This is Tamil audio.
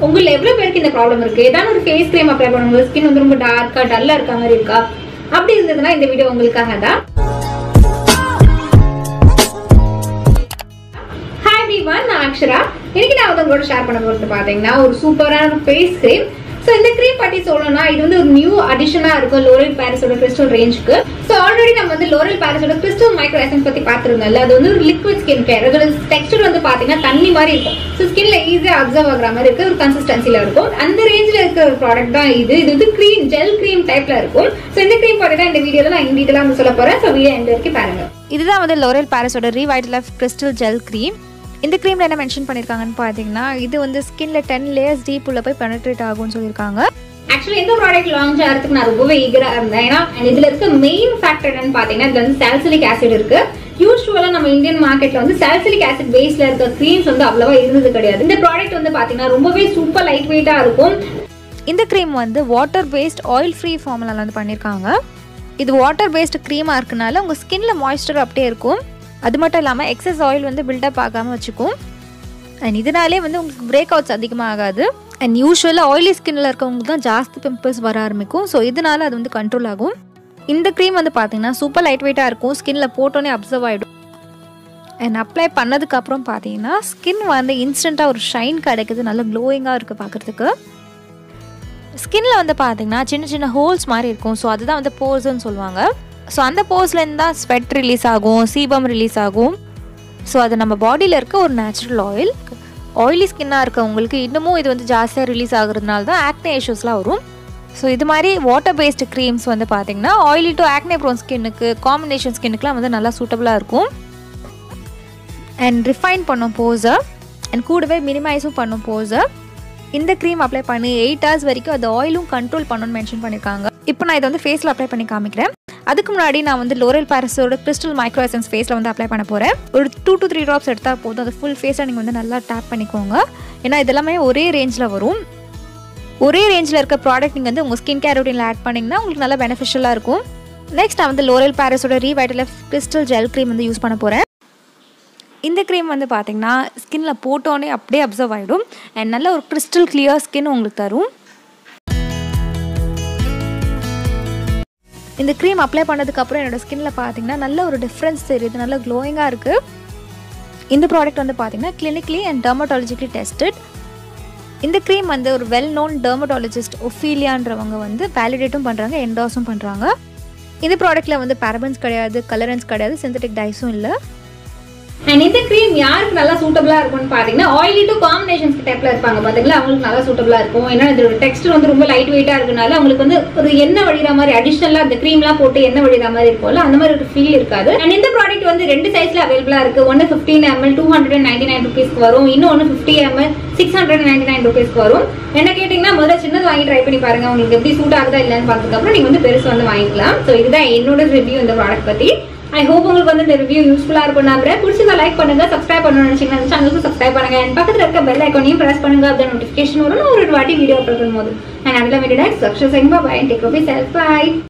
உங்கள எவ்வளவு பேருக்கு இந்த ப்ராப்ளம் இருக்கு ஏதாவது ஒரு ஃபேஸ் கிரீம் அப்ளை பண்ணுங்க ஸ்கின் வந்து ரொம்ப டார்க்கா டல்லா இருக்க மாதிரி இருக்கா அப்படி இருந்ததுன்னா இந்த வீடியோ உங்களுக்காக தான் ஹாய் எவ்ரிவன் நான் அக்ஷரா இன்னைக்கு நான் வந்து உங்களோட ஷேர் பண்ண போகிறது பார்த்தீங்கன்னா ஒரு சூப்பரான ஃபேஸ் கிரீம் ஸோ இந்த க்ரீம் பற்றி சொல்லணும்னா இது வந்து ஒரு நியூ அடிஷனாக இருக்கும் லோரல் பாரிஸோட கிறிஸ்டல் ரேஞ்சுக்கு ஸோ ஆல்ரெடி நம்ம வந்து லோரல் பாரிஸோட கிறிஸ்டல் மைக்ரோ எசன்ஸ் பற்றி பார்த்துருந்தோம்ல அது வந்து ஒரு லிக்விட் ஸ்கின் கேர் அதோட டெக்ஸ்டர் வந்து பார்த்தீங்கன்னா தண்ணி மாதிரி இருக்கும் ஸோ ஸ்கின்ல ஈஸியாக அப்சர்வ் ஆகுற மாதிரி இருக்கு ஒரு கன்சிஸ்டன்சியில் இருக்கும் அந்த ரேஞ்சில் இருக்கிற ஒரு ப்ராடக்ட் தான் இது இது வந்து க்ரீம் ஜெல் க்ரீம் டைப்ல இருக்கும் ஸோ இந்த க்ரீம் பற்றி தான் இந்த வீடியோவில் நான் டீட்டெயிலாக வந்து சொல்ல போகிறேன் ஸோ வீடியோ எண்ட் வரைக்கும் பாருங்க இதுதான் வந்து லோரல் பாரிஸோட Revitalift crystal gel cream இந்த க்ரீமில் என்ன மென்ஷன் பண்ணியிருக்காங்கன்னு பார்த்தீங்கன்னா இது வந்து ஸ்கின்ல டென் லேயர்ஸ் டீப் உள்ள போய் பெனட்ரேட் ஆகும்னு சொல்லியிருக்காங்க ஆக்சுவலி இந்த ப்ராடக்ட் லான்ச் ஆகிறதுக்கு நான் ரொம்பவே ஈகரா இருந்தேன் ஏன்னா and இதுல இருக்க மெயின் ஃபேக்டர் என்னன்னு பாத்தீங்கன்னா இதுல வந்து சால்சிலிக் ஆசிட் இருக்கு யூஸ்வலா நம்ம இந்தியன் மார்க்கெட்ல வந்து சால்சிலிக் ஆசிட் பேஸ்ல இருக்க க்ரீம்ஸ் வந்து அவ்வளவா இருந்தது கிடையாது இந்த ப்ராடக்ட் வந்து பாத்தீங்கன்னா ரொம்பவே சூப்பர் லைட் வெயிட்டா இருக்கும் இந்த க்ரீம் வந்து வாட்டர் பேஸ்ட் ஆயில் ஃப்ரீ ஃபார்முலால வந்து பண்ணியிருக்காங்க இது வாட்டர் பேஸ்ட் க்ரீமாக இருக்கனால உங்கள் ஸ்கின்ல மாய்ஸ்சர் அப்படியே இருக்கும் அது மட்டும் இல்லாமல் எக்ஸஸ் ஆயில் வந்து பில்டப் ஆகாமல் வச்சுக்கும் அண்ட் இதனாலே வந்து உங்களுக்கு பிரேக் அவுட்ஸ் அதிகமாக ஆகாது அண்ட் யூஸ்வலாக ஆயிலி ஸ்கின்னில் இருக்கவங்களுக்கு தான் ஜாஸ்தி பிம்பிள்ஸ் வர ஆரம்பிக்கும் ஸோ இதனால அது வந்து கண்ட்ரோல் ஆகும் இந்த க்ரீம் வந்து பார்த்தீங்கன்னா சூப்பர் லைட் வெயிட்டாக இருக்கும் ஸ்கின்ல போட்டோன்னே அப்சர்வ் ஆகிடும் அண்ட் அப்ளை பண்ணதுக்கப்புறம் பார்த்தீங்கன்னா ஸ்கின் வந்து இன்ஸ்டண்ட்டாக ஒரு ஷைன் கிடைக்குது நல்ல க்ளோயிங்காக இருக்குது பார்க்குறதுக்கு ஸ்கின்ல வந்து பார்த்தீங்கன்னா சின்ன சின்ன ஹோல்ஸ் மாதிரி இருக்கும் ஸோ அதுதான் வந்து போர்ஸ்ன்னு சொல்லுவாங்க ஸோ அந்த போர்ஸ்லேருந்து தான் ஸ்வெட் ரிலீஸ் ஆகும் சீபம் ரிலீஸ் ஆகும் ஸோ அது நம்ம பாடியில் இருக்க ஒரு நேச்சுரல் ஆயில் ஆயிலி ஸ்கின்னாக இருக்கவங்களுக்கு இன்னமும் இது வந்து ஜாஸ்தியாக ரிலீஸ் ஆகுறதுனால தான் ஆக்னே இஷ்யூஸ்லாம் வரும் ஸோ இது மாதிரி வாட்டர் பேஸ்டு க்ரீம்ஸ் வந்து பார்த்தீங்கன்னா ஆயிலி டு ஆக்னே ப்ரோன் ஸ்கின்னுக்கு காம்பினேஷன் ஸ்கின்னுக்குலாம் வந்து நல்லா சூட்டபுளாக இருக்கும் அண்ட் ரிஃபைன் பண்ணும் போஸை அண்ட் கூடவே மினிமைஸும் பண்ணும் போஸை இந்த க்ரீம் அப்ளை பண்ணி எயிட் ஹவர்ஸ் வரைக்கும் அது ஆயிலும் கண்ட்ரோல் பண்ணணும்னு மென்ஷன் பண்ணியிருக்காங்க இப்போ நான் இதை வந்து ஃபேஸில் அப்ளை பண்ணி காமிக்கிறேன் அதுக்கு முன்னாடி நான் வந்து லோரல் பாரிஸோட கிறிஸ்டல் மைக்ரோ எசன்ஸ் ஃபேஸில் வந்து அப்ளை பண்ண போகிறேன் ஒரு டூ டு த்ரீ ட்ராப்ஸ் எடுத்தால் போதும் அது ஃபுல் ஃபேஸை நீங்கள் வந்து நல்லா டேப் பண்ணிக்கோங்க ஏன்னா இதெல்லாமே ஒரே ரேஞ்சில் வரும் ஒரே ரேஞ்சில் இருக்க ப்ராடக்ட் நீங்கள் வந்து உங்கள் ஸ்கின் கேர் ரொட்டீனில் ஆட் பண்ணிங்கன்னா உங்களுக்கு நல்லா பெனிஃபிஷியலாக இருக்கும் நெக்ஸ்ட் நான் வந்து லோரல் பாரிஸோட ரீவைட்டல் கிறிஸ்டல் ஜெல் க்ரீம் வந்து யூஸ் பண்ண போகிறேன் இந்த க்ரீம் வந்து பார்த்தீங்கன்னா ஸ்கின்ல போட்டோன்னே அப்படியே அப்சர்வ் ஆகிடும் அண்ட் நல்ல ஒரு கிறிஸ்டல் கிளியர் ஸ்கின் உங்களுக்கு தரும் இந்த க்ரீம் அப்ளை பண்ணதுக்கப்புறம் என்னோட ஸ்கின்ல பார்த்தீங்கன்னா நல்ல ஒரு டிஃப்ரென்ஸ் தெரியுது நல்ல க்ளோயிங்காக இருக்குது இந்த ப்ராடக்ட் வந்து பார்த்தீங்கன்னா கிளினிக்லி அண்ட் டெர்மட்டாலஜிக்கலி டெஸ்டட் இந்த க்ரீம் வந்து ஒரு வெல் நோன் டெர்மட்டாலஜிஸ்ட் ஒஃபீலியான்றவங்க வந்து வேலிடேட்டும் பண்ணுறாங்க என்டாஸும் பண்ணுறாங்க இந்த ப்ராடக்ட்டில் வந்து பேரபன்ஸ் கிடையாது கலரன்ஸ் கிடையாது சிந்தட்டிக் டைஸும் இல்லை அண்ட் இந்த க்ரீம் யாருக்கு நல்லா சூட்டபிளா இருக்கும்னு பாத்தீங்கன்னா ஆயிலி டு காம்பினேஷன்ஸ் டைப்ல இருப்பாங்க பாத்தீங்களா அவங்களுக்கு நல்லா சூட்டபிளா இருக்கும் ஏன்னா இதோட டெக்ஸ்டர் வந்து ரொம்ப லைட் வெயிட்டா இருக்கனால அவங்களுக்கு வந்து ஒரு எண்ணெய் வழிகிற மாதிரி அடிஷனலா அந்த க்ரீம்லாம் போட்டு எண்ணெய் வழிகிற மாதிரி இருக்கும்ல அந்த மாதிரி ஒரு ஃபீல் இருக்காது அண்ட் இந்த ப்ராடக்ட் வந்து ரெண்டு சைஸ்ல அவைலபிளா இருக்கு ஒன்னு fifteen ML two hundred and ninety nine ருபீஸ்க்கு வரும் இன்னொன்று fifty ML six hundred ninety nine ருபீஸ்க்கு வரும் என்ன கேட்டீங்கன்னா முதல்ல சின்னது வாங்கி ட்ரை பண்ணி பாருங்க உங்களுக்கு எப்படி சூட் ஆகுதா இல்லைன்னு பார்த்ததுக்கு அப்புறம் நீங்க வந்து பெருசு வந்து வாங்கிக்கலாம் ஸோ இதுதான் என்னோட ரிவ்யூ இந்த ப்ராடக்ட் பத்தி ஐ ஹோப் உங்களுக்கு வந்து இந்த ரிவ்யூ யூஸ்ஃபுல்லா இருக்கும் நம்புறேன் பிடிச்சிருந்தா லைக் பண்ணுங்க சப்ஸ்கிரைப் பண்ணணும்னு நினைச்சீங்கன்னா இந்த சேனலுக்கு சப்ஸ்கிரைப் பண்ணுங்க and பக்கத்துல இருக்க பெல் ஐக்கானையும் பிரஸ் பண்ணுங்க அப்படி நோட்டிஃபிகேஷன் வரும் நான் ஒரு வாட்டி வீடியோ அப்லோட் பண்ணும்போது அண்ட் அதில் வீடியோ சக்ஸஸ் பை டேக் ஓபி செல்ஃப் பை